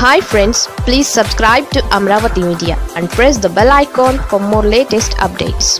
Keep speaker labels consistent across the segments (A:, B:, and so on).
A: hi friends please subscribe to Amaravati media and press the bell icon for more latest updates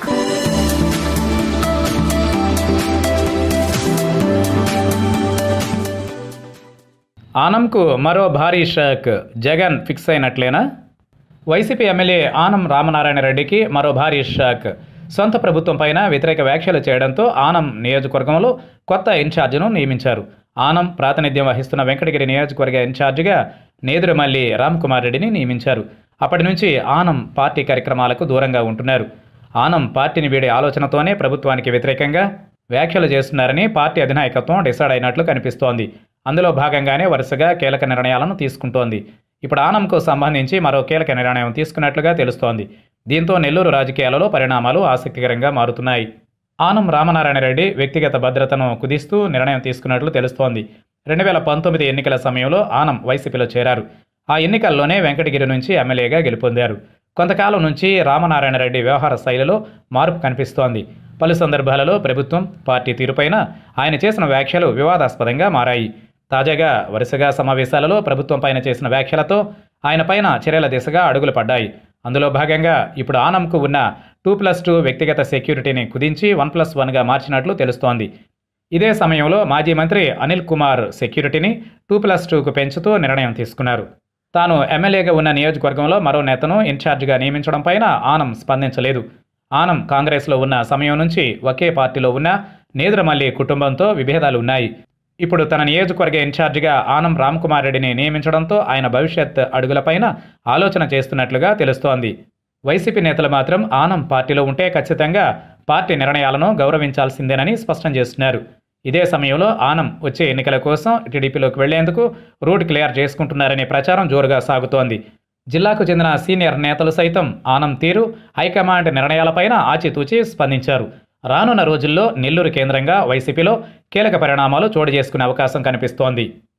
B: ఆనంకు మరో భారీ షాక్ Jagan fix అయినట్లేనా YCP MLA Anam Ramanarayana రెడ్డికి మరో భారీ షాక్ సొంత ప్రభుత్వం పైన వ్యతిరేక వ్యాఖ్యలు చేయడంతో ఆనం నియోజకవర్గంలో కొత్త ఇన్ఛార్జిను నియమించారు ఆనం ప్రాతినిధ్యం వహిస్తున్న వెంకటగిరి నియోజకవర్గ ఇన్ఛార్జిగా నేదురుమల్లి రామ్కుమార్ రెడ్డిని నియమించారు అప్పటి నుంచి ఆనం పార్టీ కార్యక్రమాలకు దూరంగా ఉంటున్నారు ఆనం పార్టీని వీడే ఆలోచనతోనే ప్రభుత్వానికి వ్యతిరేకంగా వ్యాఖ్యలు చేస్తున్నారని పార్టీ అధినాయకత్వం డిసైడ్ అయినట్లు కనిపిస్తోంది అందులో భాగంగానే వరుసగా కీలక నిర్ణయాలను తీసుకుంటోంది ఇప్పుడు ఆనంకు సంబంధించి మరో కీలక నిర్ణయం తీసుకున్నట్లుగా తెలుస్తోంది దీంతో నెల్లూరు రాజకీయాలలో పరిణామాలు ఆసక్తికరంగా మారుతున్నాయి ఆనం రామనారాయణ రెడ్డి వ్యక్తిగత భద్రతను కుదిస్తూ నిర్ణయం తీసుకున్నట్లు తెలుస్తోంది రెండు వేల పంతొమ్మిది ఎన్నికల సమయంలో ఆనం వైసీపీలో చేరారు ఆ ఎన్నికల్లోనే వెంకటగిరి నుంచి ఎమ్మెల్యేగా గెలుపొందారు కొంతకాలం నుంచి రామనారాయణ రెడ్డి వ్యవహార శైలిలో మార్పు కనిపిస్తోంది పలు సందర్భాలలో ప్రభుత్వం పార్టీ తీరుపైన ఆయన చేసిన వ్యాఖ్యలు వివాదాస్పదంగా మారాయి తాజాగా వరుసగా సమావేశాలలో ప్రభుత్వం పైన చేసిన వ్యాఖ్యలతో ఆయన పైన చర్యల దిశగా అడుగులు పడ్డాయి అందులో భాగంగా ఇప్పుడు ఆనంకు ఉన్న టూ ప్లస్ టూ వ్యక్తిగత సెక్యూరిటీని కుదించి వన్ ప్లస్ వన్గా మార్చినట్లు తెలుస్తోంది ఇదే సమయంలో మాజీ మంత్రి అనిల్ కుమార్ సెక్యూరిటీని టూ ప్లస్ టూకు పెంచుతూ నిర్ణయం తీసుకున్నారు తాను ఎమ్మెల్యేగా ఉన్న నియోజకవర్గంలో మరో నేతను ఇన్ఛార్జిగా నియమించడం పైన ఆనం స్పందించలేదు ఆనం కాంగ్రెస్లో ఉన్న సమయం నుంచి ఒకే పార్టీలో ఉన్న నేదురమల్లి కుటుంబంతో విభేదాలు ఉన్నాయి ఇప్పుడు తన నియోజకవర్గ ఇన్ఛార్జిగా ఆనం రామ్కుమార్ రెడ్డిని నియమించడంతో ఆయన భవిష్యత్ అడుగులపైన ఆలోచన చేస్తున్నట్లుగా తెలుస్తోంది వైసీపీ నేతలు మాత్రం ఆనం పార్టీలో ఉంటే ఖచ్చితంగా పార్టీ నిర్ణయాలను గౌరవించాల్సిందేనని స్పష్టం చేస్తున్నారు ఇదే సమయంలో ఆనం వచ్చే ఎన్నికల కోసం టీడీపీలోకి వెళ్లేందుకు రూట్ క్లియర్ చేసుకుంటున్నారనే ప్రచారం జోరుగా సాగుతోంది జిల్లాకు చెందిన సీనియర్ నేతలు సైతం ఆనం తీరు హైకమాండ్ నిర్ణయాలపైన ఆచితూచి స్పందించారు రానున్న రోజుల్లో నెల్లూరు కేంద్రంగా వైసీపీలో కీలక పరిణామాలు చోటు చేసుకునే అవకాశం కనిపిస్తోంది